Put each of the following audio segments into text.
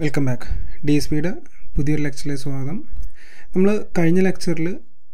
welcome back D S പിയുടെ പുതിയൊരു ലെക്ചറിലേക്ക് സ്വാഗതം നമ്മൾ കഴിഞ്ഞ ലെക്ചറിൽ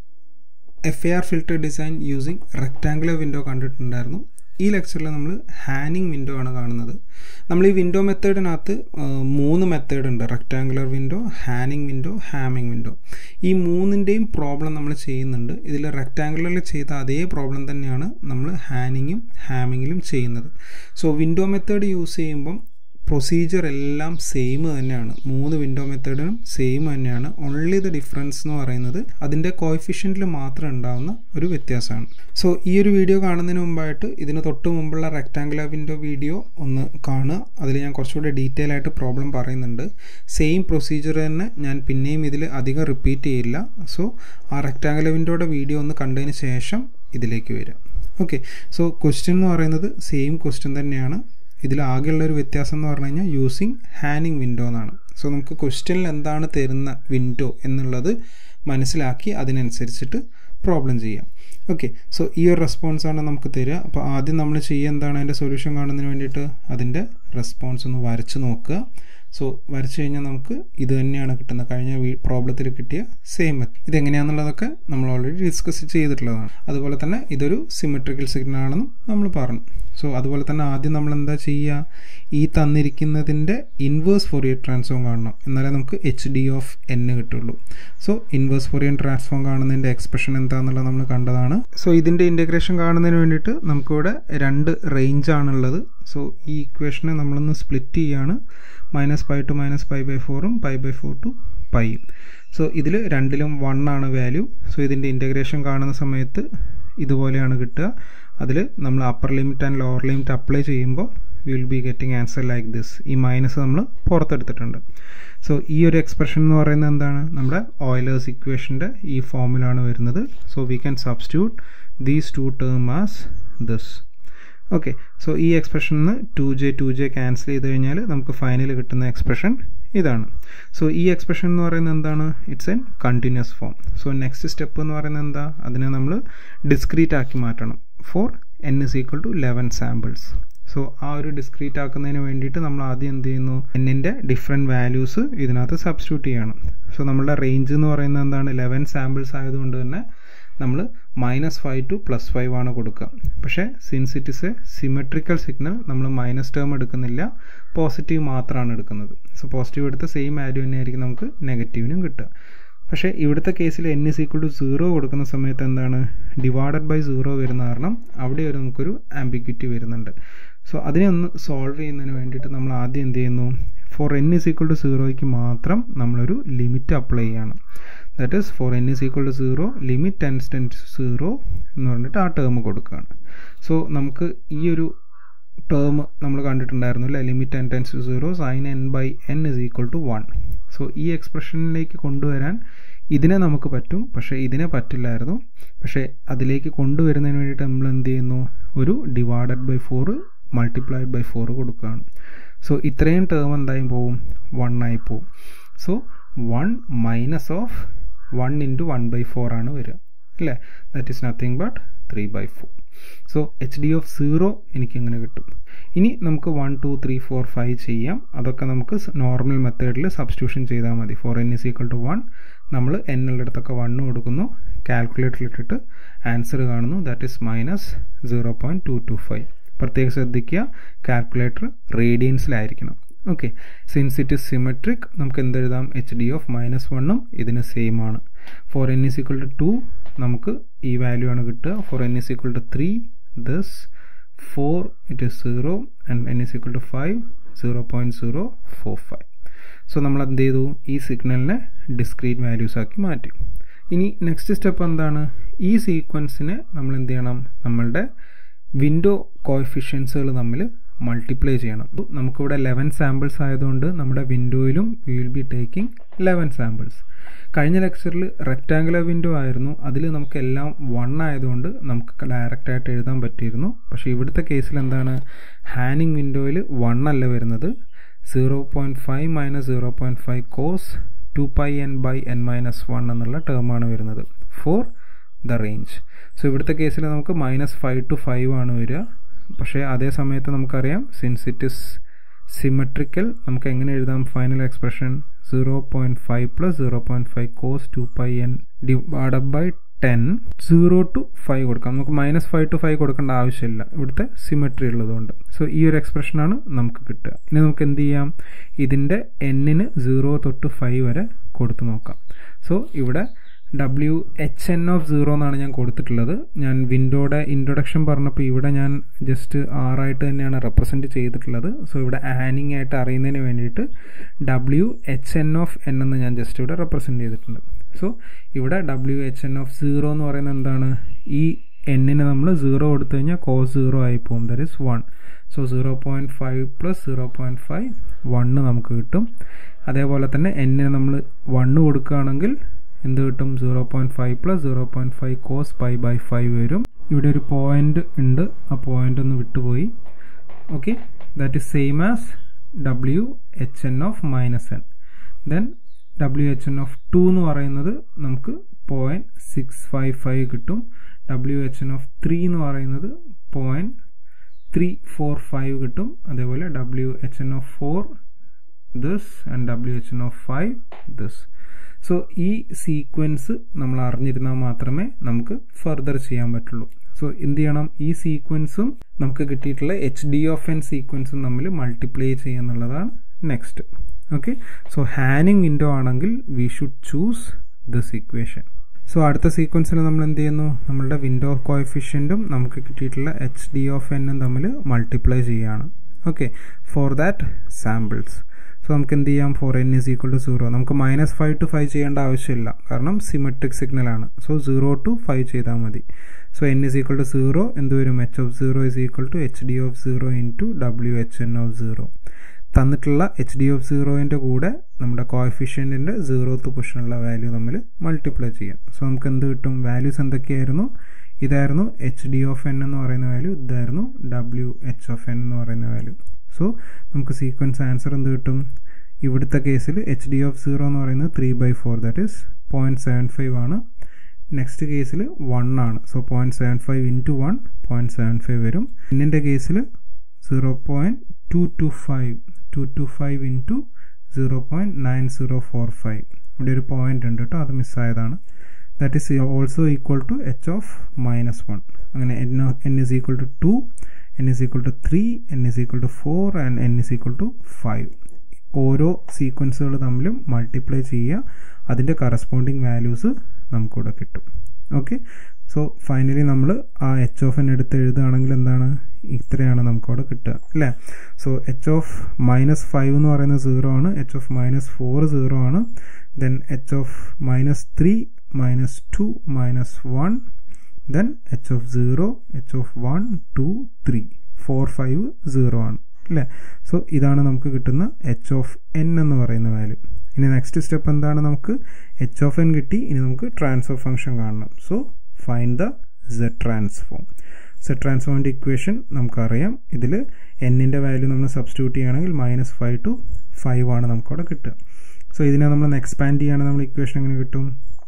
F A R filter design using rectangular window കണ്ടിട്ടുണ്ടായിരുന്നു ഈ ലെക്ചറിൽ നമ്മൾ ഹാനിങ് വിൻഡോ ആണ് കാണുന്നത് നമ്മൾ ഈ വിൻഡോ മെത്തേഡിനകത്ത് മൂന്ന് മെത്തേഡ് ഉണ്ട് rectangular window hanning window hamming window ഈ മൂന്നിൻ്റെയും പ്രോബ്ലം നമ്മൾ ചെയ്യുന്നുണ്ട് ഇതിൽ റെക്റ്റാങ്കുലറിൽ ചെയ്ത അതേ പ്രോബ്ലം തന്നെയാണ് നമ്മൾ ഹാനിങ്ങും ഹാമിങ്ങിലും ചെയ്യുന്നത് സോ വിൻഡോ മെത്തേഡ് യൂസ് ചെയ്യുമ്പം പ്രൊസീജിയർ എല്ലാം സെയിം തന്നെയാണ് മൂന്ന് വിൻഡോ മെത്തേഡിനും സെയിം തന്നെയാണ് ഓൺലി ദ ഡിഫറൻസ് എന്ന് പറയുന്നത് അതിൻ്റെ കോയിഫിഷ്യൻറ്റിൽ മാത്രം ഉണ്ടാകുന്ന ഒരു വ്യത്യാസമാണ് സോ ഈ ഒരു വീഡിയോ കാണുന്നതിന് മുമ്പായിട്ട് ഇതിന് തൊട്ട് മുമ്പുള്ള റെക്റ്റാങ്കുലർ വിൻഡോ വീഡിയോ ഒന്ന് കാണുക അതിൽ ഞാൻ കുറച്ചുകൂടി ഡീറ്റെയിൽ ആയിട്ട് പ്രോബ്ലം പറയുന്നുണ്ട് സെയിം പ്രൊസീജിയർ തന്നെ ഞാൻ പിന്നെയും ഇതിൽ അധികം റിപ്പീറ്റ് ചെയ്യില്ല സോ ആ റെക്റ്റാങ്കുലർ വിൻഡോയുടെ വീഡിയോ ഒന്ന് കണ്ടതിന് ശേഷം ഇതിലേക്ക് വരിക ഓക്കെ സോ ക്വസ്റ്റ്യൻ എന്ന് പറയുന്നത് സെയിം ക്വസ്റ്റ്യൻ തന്നെയാണ് ഇതിൽ ആകെയുള്ള ഒരു വ്യത്യാസം എന്ന് പറഞ്ഞു കഴിഞ്ഞാൽ യൂസിങ് ഹാനിങ് വിൻഡോ എന്നാണ് സോ നമുക്ക് ക്വസ്റ്റ്യനിൽ എന്താണ് തരുന്ന വിൻഡോ എന്നുള്ളത് മനസ്സിലാക്കി അതിനനുസരിച്ചിട്ട് പ്രോബ്ലം ചെയ്യാം ഓക്കെ സോ ഈ ഒരു റെസ്പോൺസാണ് നമുക്ക് തരിക അപ്പോൾ ആദ്യം നമ്മൾ ചെയ്യുക എന്താണ് അതിൻ്റെ സൊല്യൂഷൻ കാണുന്നതിന് വേണ്ടിയിട്ട് അതിൻ്റെ റെസ്പോൺസ് ഒന്ന് വരച്ച് നോക്കുക സോ വരച്ചു കഴിഞ്ഞാൽ നമുക്ക് ഇത് തന്നെയാണ് കിട്ടുന്നത് കഴിഞ്ഞ പ്രോബ്ലത്തിൽ കിട്ടിയ സെയിം മെത്തഡ് ഇതെങ്ങനെയാണെന്നുള്ളതൊക്കെ നമ്മൾ ഓൾറെഡി ഡിസ്കസ് ചെയ്തിട്ടുള്ളതാണ് അതുപോലെ തന്നെ ഇതൊരു സിമെട്രിക്കൽ സിഗ്നൽ ആണെന്നും നമ്മൾ പറഞ്ഞു സോ അതുപോലെ തന്നെ ആദ്യം നമ്മൾ എന്താ ചെയ്യുക ഈ തന്നിരിക്കുന്നതിൻ്റെ ഇൻവേഴ്സ് ഫോറിയർ ട്രാൻസ്ഫോം കാണണം എന്നാലേ നമുക്ക് എച്ച് ഡി ഓഫ് എൻ കിട്ടുള്ളൂ സോ ഇൻവേഴ്സ് ഫോറിയർ ട്രാൻസ്ഫോം കാണുന്നതിൻ്റെ എക്സ്പ്രഷൻ എന്താണെന്നുള്ളത് നമ്മൾ കണ്ടതാണ് സോ ഇതിൻ്റെ ഇൻറ്റഗ്രേഷൻ കാണുന്നതിന് വേണ്ടിയിട്ട് നമുക്കിവിടെ രണ്ട് റേഞ്ച് ആണുള്ളത് സോ ഈ ഇക്വേഷനെ നമ്മളൊന്ന് സ്പ്ലിറ്റ് ചെയ്യുകയാണ് minus pi to minus pi by ഫോറും പൈ ബൈ ഫോർ ടു പൈയും സോ ഇതിൽ രണ്ടിലും വൺ ആണ് വാല്യൂ സോ ഇതിൻ്റെ ഇൻറ്റഗ്രേഷൻ കാണുന്ന സമയത്ത് ഇതുപോലെയാണ് കിട്ടുക അതിൽ നമ്മൾ upper limit and lower limit apply ചെയ്യുമ്പോൾ we will be getting answer like this ഈ മൈനസ് നമ്മൾ പുറത്തെടുത്തിട്ടുണ്ട് സോ ഈ ഒരു എക്സ്പ്രഷൻ എന്ന് പറയുന്നത് എന്താണ് നമ്മുടെ ഓയിലേഴ്സ് ഇക്വേഷൻ്റെ ഈ ഫോമിലാണ് വരുന്നത് so we can substitute these two term as this okay so ഈ എക്സ്പ്രഷനിൽ നിന്ന് two J two J cancel ചെയ്ത് കഴിഞ്ഞാൽ നമുക്ക് ഫൈനൽ കിട്ടുന്ന എക്സ്പ്രഷൻ ഇതാണ് സോ ഈ എക്സ്പ്രഷൻ എന്ന് പറയുന്നത് എന്താണ് it's N continuous form so next step എന്ന് പറയുന്നത് എന്താ അതിനെ നമ്മൾ ഡിസ്ക്രീറ്റ് ആക്കി മാറ്റണം for N is equal to eleven samples so ആ ഒരു ഡിസ്ക്രീറ്റ് ആക്കുന്നതിന് വേണ്ടിയിട്ട് നമ്മൾ ആദ്യം എന്ത് ചെയ്യുന്നു എന്നിൻ്റെ ഡിഫറെൻറ്റ് വാല്യൂസ് ഇതിനകത്ത് സബ്സ്റ്റിറ്റ്യൂട്ട് ചെയ്യണം സോ നമ്മളുടെ റേഞ്ച് എന്ന് പറയുന്നത് എന്താണ് ലെവൻ സാമ്പിൾസ് ആയതുകൊണ്ട് തന്നെ നമ്മൾ minus five to plus five ആണ് കൊടുക്കുക പക്ഷേ since it is a symmetrical signal നമ്മൾ മൈനസ് ടേം എടുക്കുന്നില്ല പോസിറ്റീവ് മാത്രമാണ് എടുക്കുന്നത് സോ പോസിറ്റീവ് എടുത്ത സെയിം വാല്യൂ തന്നെയായിരിക്കും നമുക്ക് നെഗറ്റീവിനും കിട്ടുക പക്ഷേ ഇവിടുത്തെ കേസിൽ N is equal to zero കൊടുക്കുന്ന സമയത്ത് എന്താണ് ഡിവൈഡഡ് ബൈ സീറോ വരുന്ന കാരണം അവിടെ ഒരു നമുക്കൊരു ആംബിക്വിറ്റി വരുന്നുണ്ട് സോ അതിനെ ഒന്ന് സോൾവ് ചെയ്യുന്നതിന് വേണ്ടിയിട്ട് നമ്മൾ ആദ്യം എന്ത് ചെയ്യുന്നു for N is equal to സീറോയ്ക്ക് മാത്രം നമ്മളൊരു ലിമിറ്റ് അപ്ലൈ ചെയ്യണം that is for N is equal to zero limit tends ten zero എന്ന് പറഞ്ഞിട്ട് ആ ടേം കൊടുക്കുകയാണ് സോ നമുക്ക് ഈ ഒരു ടേം നമ്മൾ കണ്ടിട്ടുണ്ടായിരുന്നു അല്ലേ limit ten tends to zero sine N by N is equal to one so ഈ എക്സ്പ്രഷനിലേക്ക് കൊണ്ടുവരാൻ ഇതിനെ നമുക്ക് പറ്റും പക്ഷേ ഇതിനെ പറ്റില്ലായിരുന്നു പക്ഷേ അതിലേക്ക് കൊണ്ടുവരുന്നതിന് വേണ്ടിയിട്ട് നമ്മൾ എന്ത് ചെയ്യുന്നു ഒരു divided by four multiplied by four കൊടുക്കുകയാണ് സോ ഇത്രയും ടേം എന്തായും പോവും വൺ ആയി പോവും so one minus of one into one by four ആണ് വരിക അല്ലേ that is nothing but three by four so H D of zero എനിക്ക് എങ്ങനെ കിട്ടും ഇനി നമുക്ക് one two three four five ചെയ്യാം അതൊക്കെ നമുക്ക് നോർമൽ മെത്തേഡിൽ സബ്സ്റ്റിറ്റ്യൂഷൻ ചെയ്താൽ മതി four N is equal to one നമ്മൾ എന്നുള്ളിടത്തൊക്കെ അടുത്തൊക്കെ വണ്ണ് കൊടുക്കുന്നു കാൽക്കുലേറ്ററിൽ ഇട്ടിട്ട് ആൻസർ കാണുന്നു that is minus zero point two two five പ്രത്യേകം ശ്രദ്ധിക്കുക കാൽക്കുലേറ്റർ റേഡിയൻസിലായിരിക്കണം okay since it is symmetric നമുക്ക് എന്തെഴുതാം എച്ച് ഡി ഓഫ് മൈനസ് വണ്ണും ഇതിന് സെയിം ആണ് for N is equal to two നമുക്ക് ഈ വാല്യൂ ആണ് കിട്ടുക for N is equal to three this for it is zero and N is equal to five zero point zero four five so നമ്മൾ എന്ത് ചെയ്തു ഈ സിഗ്നലിനെ ഡിസ്ക്രീറ്റ് വാല്യൂസ് ആക്കി മാറ്റി ഇനി നെക്സ്റ്റ് സ്റ്റെപ്പ് എന്താണ് ഈ സീക്വൻസിനെ നമ്മൾ എന്ത് ചെയ്യണം നമ്മളുടെ വിൻഡോ കോഎഫിഷ്യൻസുകൾ തമ്മിൽ മൾട്ടിപ്ലൈ ചെയ്യണം നമുക്കിവിടെ ലെവൻ സാമ്പിൾസ് ആയതുകൊണ്ട് നമ്മുടെ വിൻഡോയിലും we will be taking eleven samples കഴിഞ്ഞ ലെക്ചറിൽ റെക്റ്റാങ്കുലർ വിൻഡോ ആയിരുന്നു അതിൽ നമുക്ക് എല്ലാം വൺ ആയതുകൊണ്ട് നമുക്ക് ഡയറക്റ്റായിട്ട് എഴുതാൻ പറ്റിയിരുന്നു പക്ഷേ ഇവിടുത്തെ കേസിൽ എന്താണ് ഹാനിങ് വിൻഡോയിൽ വൺ അല്ല വരുന്നത് zero point five minus zero point five cos two pi N by N minus one എന്നുള്ള ടേമാണ് വരുന്നത് ഫോർ ദ റേഞ്ച് സോ ഇവിടുത്തെ കേസിൽ നമുക്ക് മൈനസ് ഫൈവ് ടു ഫൈവ് ആണ് വരിക പക്ഷേ അതേ സമയത്ത് നമുക്കറിയാം സിൻസ് ഇറ്റ് ഇസ് സിമെട്രിക്കൽ നമുക്ക് എങ്ങനെ എഴുതാം final expression zero point five plus zero point five cos two pi N divide by ten zero to five കൊടുക്കാം നമുക്ക് മൈനസ് ഫൈവ് ടു ഫൈവ് കൊടുക്കേണ്ട ആവശ്യമില്ല ഇവിടുത്തെ സിമെട്രി ഉള്ളതുകൊണ്ട് സോ ഈ ഒരു എക്സ്പ്രഷനാണ് നമുക്ക് കിട്ടുക ഇനി നമുക്ക് എന്ത് ചെയ്യാം ഇതിൻ്റെ എന്നിന് സീറോ തൊട്ട് ഫൈവ് വരെ കൊടുത്തു നോക്കാം സോ ഇവിടെ W H N of zero എന്നാണ് ഞാൻ കൊടുത്തിട്ടുള്ളത് ഞാൻ വിൻഡോയുടെ ഇൻട്രൊഡക്ഷൻ പറഞ്ഞപ്പോൾ ഇവിടെ ഞാൻ ജസ്റ്റ് ആറായിട്ട് തന്നെയാണ് റെപ്രസെൻറ്റ് ചെയ്തിട്ടുള്ളത് സോ ഇവിടെ ആനിങ് ആയിട്ട് അറിയുന്നതിന് വേണ്ടിയിട്ട് W H N of N എന്ന് ഞാൻ ജസ്റ്റ് ഇവിടെ റെപ്രസെൻറ്റ് ചെയ്തിട്ടുണ്ട് സോ ഇവിടെ W H N of zero എന്ന് പറയുന്നത് എന്താണ് ഈ എന്നിന് നമ്മൾ സീറോ കൊടുത്തു കഴിഞ്ഞാൽ കോസ് സീറോ ആയി പോകും there is one so zero point five plus zero point five one നമുക്ക് കിട്ടും അതേപോലെ തന്നെ എന്നിന് നമ്മൾ വണ്ണ് കൊടുക്കുകയാണെങ്കിൽ എന്ത് കിട്ടും zero point five plus zero point five cos pi by five വരും ഇവിടെ ഒരു പോയിൻ്റ് ഉണ്ട് ആ പോയിൻ്റ് ഒന്ന് വിട്ടുപോയി okay that is same as W H N of minus N then W H N of two എന്ന് പറയുന്നത് നമുക്ക് പോയിൻറ്റ് സിക്സ് ഫൈവ് ഫൈവ് കിട്ടും W H N of three എന്ന് പറയുന്നത് പോയിൻറ്റ് ത്രീ ഫോർ ഫൈവ് കിട്ടും അതേപോലെ W H N of four this and W H N of five this so ഈ sequence നമ്മൾ അറിഞ്ഞിരുന്നാൽ മാത്രമേ നമുക്ക് ഫർദർ ചെയ്യാൻ പറ്റുള്ളൂ സോ എന്ത് ചെയ്യണം ഈ സീക്വൻസും നമുക്ക് കിട്ടിയിട്ടുള്ള എച്ച് ഡി ഓഫ് എൻ സീക്വൻസും തമ്മിൽ മൾട്ടിപ്ലൈ ചെയ്യുക എന്നുള്ളതാണ് next okay so Hanning window ആണെങ്കിൽ we should choose this equation so അടുത്ത സീക്വൻസിൽ നമ്മൾ എന്ത് ചെയ്യുന്നു നമ്മളുടെ വിൻഡോ കോഎഫിഷ്യൻറ്റും നമുക്ക് കിട്ടിയിട്ടുള്ള എച്ച് ഡി ഓഫ് എന്നും തമ്മിൽ മൾട്ടിപ്ലൈ ചെയ്യുകയാണ് okay for that samples so നമുക്ക് എന്ത് ചെയ്യാം for N is equal to zero നമുക്ക് മൈനസ് ഫൈവ് ടു ഫൈവ് ചെയ്യേണ്ട ആവശ്യമില്ല കാരണം സിമെട്രിക് സിഗ്നലാണ് സോ സീറോ ടു ഫൈവ് ചെയ്താൽ മതി so N is equal to zero എന്ത് വരും H of zero is equal to H D of zero into W H N of zero തന്നിട്ടുള്ള H D of സീറോയിൻ്റെ കൂടെ നമ്മുടെ കോഎഫിഷ്യൻറ്റിൻ്റെ സീറോത്ത് പൊസിഷനുള്ള വാല്യൂ തമ്മിൽ മൾട്ടിപ്ലൈ ചെയ്യാം സോ നമുക്ക് എന്ത് കിട്ടും വാല്യൂസ് എന്തൊക്കെയായിരുന്നു ഇതായിരുന്നു എച്ച് ഡി ഓഫ് എൻ എന്ന് പറയുന്ന വാല്യൂ ഇതായിരുന്നു ഡബ്ല്യു എച്ച് ഓഫ് എൻ എന്ന് പറയുന്ന വാല്യൂ സോ നമുക്ക് സീക്വൻസ് ആൻസർ എന്ത് കിട്ടും ഇവിടുത്തെ കേസിൽ എച്ച് ഡി ഓഫ് സീറോ എന്ന് പറയുന്നത് three by four that is point seven five ആണ് നെക്സ്റ്റ് കേസിൽ വൺ ആണ് so point seven five into one point seven five വരും എന്നിൻ്റെ കേസിൽ zero point two two five two two five into zero point nine zero four five ഇവിടെ ഒരു point ഉണ്ട് കേട്ടോ അത് മിസ്സായതാണ് that is also equal to H of minus one അങ്ങനെ N N is equal to two N is equal to three N is equal to four and N is equal to five ഓരോ സീക്വൻസുകൾ തമ്മിലും multiply ചെയ്യുക അതിൻ്റെ corresponding values നമുക്കിവിടെ കിട്ടും okay so finally നമ്മൾ ആ എച്ച് ഓഫ് എൻ എടുത്ത് എഴുതുകയാണെങ്കിൽ എന്താണ് ഇത്രയാണ് നമുക്കവിടെ കിട്ടുക അല്ലേ so H of minus five എന്ന് പറയുന്നത് സീറോ ആണ് H of minus four zero ആണ് then H of minus three minus two minus one then H of zero H of one two three four five zero ആണ് അല്ലേ so ഇതാണ് നമുക്ക് കിട്ടുന്ന H of N എന്ന് പറയുന്ന value ഇനി next step എന്താണ് നമുക്ക് എച്ച് ഓഫ് എൻ കിട്ടി ഇനി നമുക്ക് ട്രാൻസ്ഫർ ഫംഗ്ഷൻ കാണണം so find the Z transform Z ട്രാൻസ്ഫോമിൻ്റെ ഇക്വേഷൻ നമുക്കറിയാം ഇതിൽ എന്നിൻ്റെ വാല്യൂ നമ്മൾ സബ്സ്റ്റിറ്റ്യൂട്ട് ചെയ്യുകയാണെങ്കിൽ മൈനസ് ഫൈവ് ടു ഫൈവ് ആണ് നമുക്കവിടെ കിട്ടുക സോ ഇതിനെ നമ്മൾ എക്സ്പാൻഡ് ചെയ്യുകയാണെങ്കിൽ നമ്മൾ ഇക്വേഷൻ എങ്ങനെ കിട്ടും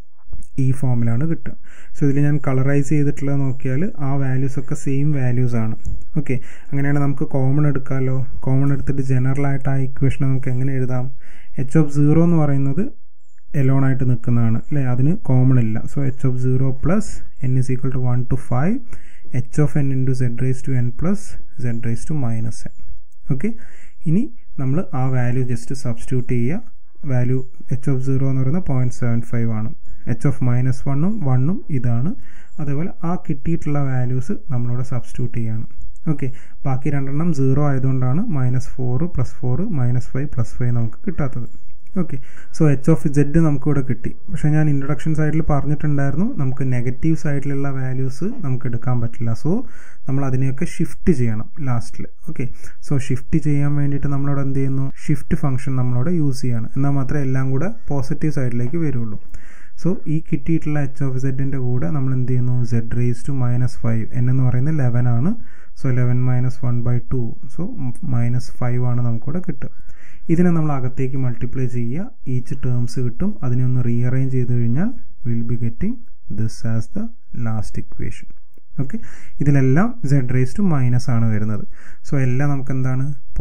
ഈ ഫോമിലാണ് കിട്ടുക സോ ഇതിൽ ഞാൻ കളറൈസ് ചെയ്തിട്ടുള്ളത് നോക്കിയാൽ ആ വാല്യൂസ് ഒക്കെ സെയിം വാല്യൂസ് ആണ് ഓക്കെ അങ്ങനെയാണ് നമുക്ക് കോമൺ എടുക്കാമല്ലോ കോമൺ എടുത്തിട്ട് ജനറൽ ആയിട്ട് ആ ഇക്വേഷൻ നമുക്ക് എങ്ങനെ എഴുതാം എച്ച് ഓഫ് സീറോ എന്ന് പറയുന്നത് എലോൺ ആയിട്ട് നിൽക്കുന്നതാണ് അല്ലേ അതിന് കോമൺ ഇല്ല so H of zero plus N is equal to one to five H of N into Z raise to N plus Z raise to minus N okay ഇനി നമ്മൾ ആ വാല്യൂ ജസ്റ്റ് സബ്സ്റ്റിറ്റ്യൂട്ട് ചെയ്യുക value H of zero എന്ന് പറയുന്നത് point seven five ആണ് H of minus വണ്ണും വണ്ണും ഇതാണ് അതേപോലെ ആ കിട്ടിയിട്ടുള്ള വാല്യൂസ് നമ്മളിവിടെ സബ്സ്റ്റിറ്റ്യൂട്ട് ചെയ്യാണ് ഓക്കെ ബാക്കി രണ്ടെണ്ണം സീറോ ആയതുകൊണ്ടാണ് minus four plus four minus five plus five നമുക്ക് കിട്ടാത്തത് okay so H of Z നമുക്കിവിടെ കിട്ടി പക്ഷേ ഞാൻ ഇൻട്രൊഡക്ഷൻ സൈഡിൽ പറഞ്ഞിട്ടുണ്ടായിരുന്നു നമുക്ക് നെഗറ്റീവ് സൈഡിലുള്ള വാല്യൂസ് നമുക്ക് എടുക്കാൻ പറ്റില്ല സോ നമ്മൾ അതിനെയൊക്കെ ഷിഫ്റ്റ് ചെയ്യണം ലാസ്റ്റിൽ ഓക്കെ സോ ഷിഫ്റ്റ് ചെയ്യാൻ വേണ്ടിയിട്ട് നമ്മളവിടെ എന്ത് ചെയ്യുന്നു ഷിഫ്റ്റ് ഫംഗ്ഷൻ നമ്മളവിടെ യൂസ് ചെയ്യാണ് എന്നാൽ മാത്രമേ എല്ലാം കൂടെ പോസിറ്റീവ് സൈഡിലേക്ക് വരുള്ളൂ സോ ഈ കിട്ടിയിട്ടുള്ള എച്ച് ഓഫ് സെഡിൻ്റെ കൂടെ നമ്മൾ എന്ത് ചെയ്യുന്നു Z raise to minus five N എന്ന് പറയുന്നത് ലെവൻ ആണ് so eleven minus one by two so minus five ആണ് നമുക്കിവിടെ കിട്ടുക ഇതിനെ നമ്മൾ അകത്തേക്ക് മൾട്ടിപ്ലൈ ചെയ്യുക ഈച്ച് ടേംസ് കിട്ടും അതിനെ ഒന്ന് റീഅറേഞ്ച് ചെയ്ത് കഴിഞ്ഞാൽ will be getting this as the last equation okay ഇതിലെല്ലാം സെഡ് റേസ് ടു മൈനസ് ആണ് വരുന്നത് സോ എല്ലാം നമുക്ക് എന്താണ്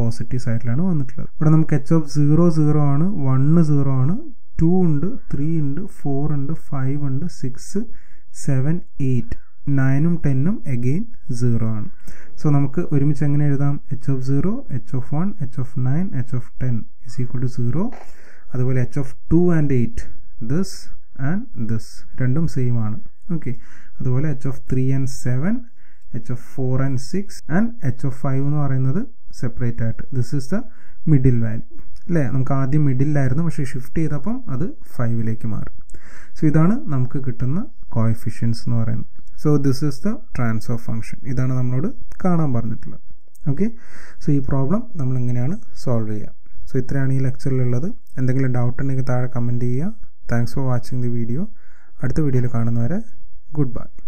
പോസിറ്റീവ് സൈഡിലാണ് വന്നിട്ടുള്ളത് ഇവിടെ നമുക്ക് എച്ച് ഓഫ് സീറോ സീറോ ആണ് വണ്ണ് സീറോ ആണ് ടു ഉണ്ട് ത്രീ ഉണ്ട് ഫോർ ഉണ്ട് ഫൈവ് ഉണ്ട് സിക്സ് സെവൻ എയ്റ്റ് നയനും ടെന്നും എഗെയിൻ സീറോ ആണ് സോ നമുക്ക് ഒരുമിച്ച് എങ്ങനെ എഴുതാം H of zero H of one H of nine H of ten is equal to zero അതുപോലെ H of two and eight this and this രണ്ടും സെയിം ആണ് ഓക്കെ അതുപോലെ H of three and seven H of four and six and H of five എന്ന് പറയുന്നത് separate ആയിട്ട് this is the middle value അല്ലേ നമുക്ക് ആദ്യം മിഡിലായിരുന്നു പക്ഷേ ഷിഫ്റ്റ് ചെയ്തപ്പം അത് ഫൈവിലേക്ക് മാറി സോ ഇതാണ് നമുക്ക് കിട്ടുന്ന കോയഫിഷ്യൻസ് എന്ന് പറയുന്നത് so this is the transfer function ഇതാണ് നമ്മളോട് കാണാൻ പറഞ്ഞിട്ടുള്ളത് ഓക്കെ സോ ഈ പ്രോബ്ലം നമ്മൾ എങ്ങനെയാണ് സോൾവ് ചെയ്യുക സോ ഇത്രയാണ് ഈ ലെക്ചറിലുള്ളത് എന്തെങ്കിലും ഡൗട്ട് ഉണ്ടെങ്കിൽ താഴെ കമൻറ്റ് ചെയ്യുക thanks for watching the video അടുത്ത വീഡിയോയിൽ കാണുന്നവരെ ഗുഡ് ബൈ